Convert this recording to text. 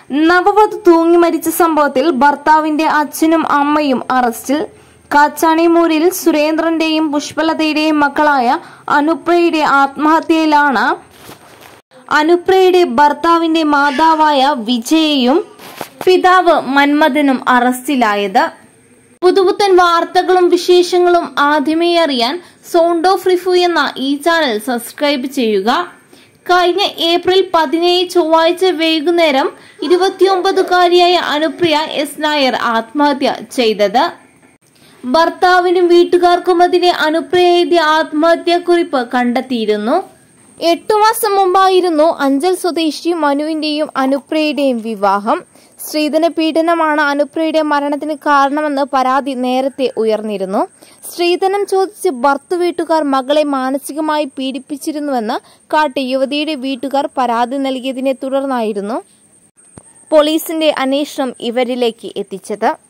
നവവധു തൂങ്ങി മരിച്ച സംഭവത്തിൽ ഭർത്താവിന്റെ അച്ഛനും അമ്മയും അറസ്റ്റിൽ കാച്ചാണിമൂരിൽ സുരേന്ദ്രന്റെയും പുഷ്പലതയുടെയും മക്കളായ അനുപ്രയുടെ ആത്മഹത്യയിലാണ് അനുപ്രയുടെ ഭർത്താവിന്റെ മാതാവായ വിജയയും പിതാവ് മന്മഥനും അറസ്റ്റിലായത് പുതുപുത്തൻ വാർത്തകളും വിശേഷങ്ങളും ആദ്യമേ അറിയാൻ സൗണ്ട് ഓഫ് റിഫു എന്ന ഈ ചാനൽ സബ്സ്ക്രൈബ് ചെയ്യുക കഴിഞ്ഞ ഏപ്രിൽ പതിനേഴ് ചൊവ്വാഴ്ച വൈകുന്നേരം ഇരുപത്തിയൊമ്പതുകാരിയായ അനുപ്രിയ എസ് നായർ ആത്മഹത്യ ചെയ്തത് ഭർത്താവിനും വീട്ടുകാർക്കുമെതിരെ അനുപ്രിയ എഴുതിയ ആത്മഹത്യാക്കുറിപ്പ് കണ്ടെത്തിയിരുന്നു എട്ടു മാസം മുമ്പായിരുന്നു അഞ്ചൽ സ്വദേശി മനുവിന്റെയും അനുപ്രിയയുടെയും വിവാഹം സ്ത്രീധന പീഡനമാണ് അനുപ്രിയയുടെ മരണത്തിന് കാരണമെന്ന് പരാതി നേരത്തെ ഉയർന്നിരുന്നു സ്ത്രീധനം ചോദിച്ച് ഭർത്തു വീട്ടുകാർ മകളെ മാനസികമായി പീഡിപ്പിച്ചിരുന്നുവെന്ന് കാട്ടി യുവതിയുടെ വീട്ടുകാർ പരാതി നൽകിയതിനെ തുടർന്നായിരുന്നു പോലീസിന്റെ അന്വേഷണം ഇവരിലേക്ക് എത്തിച്ചത്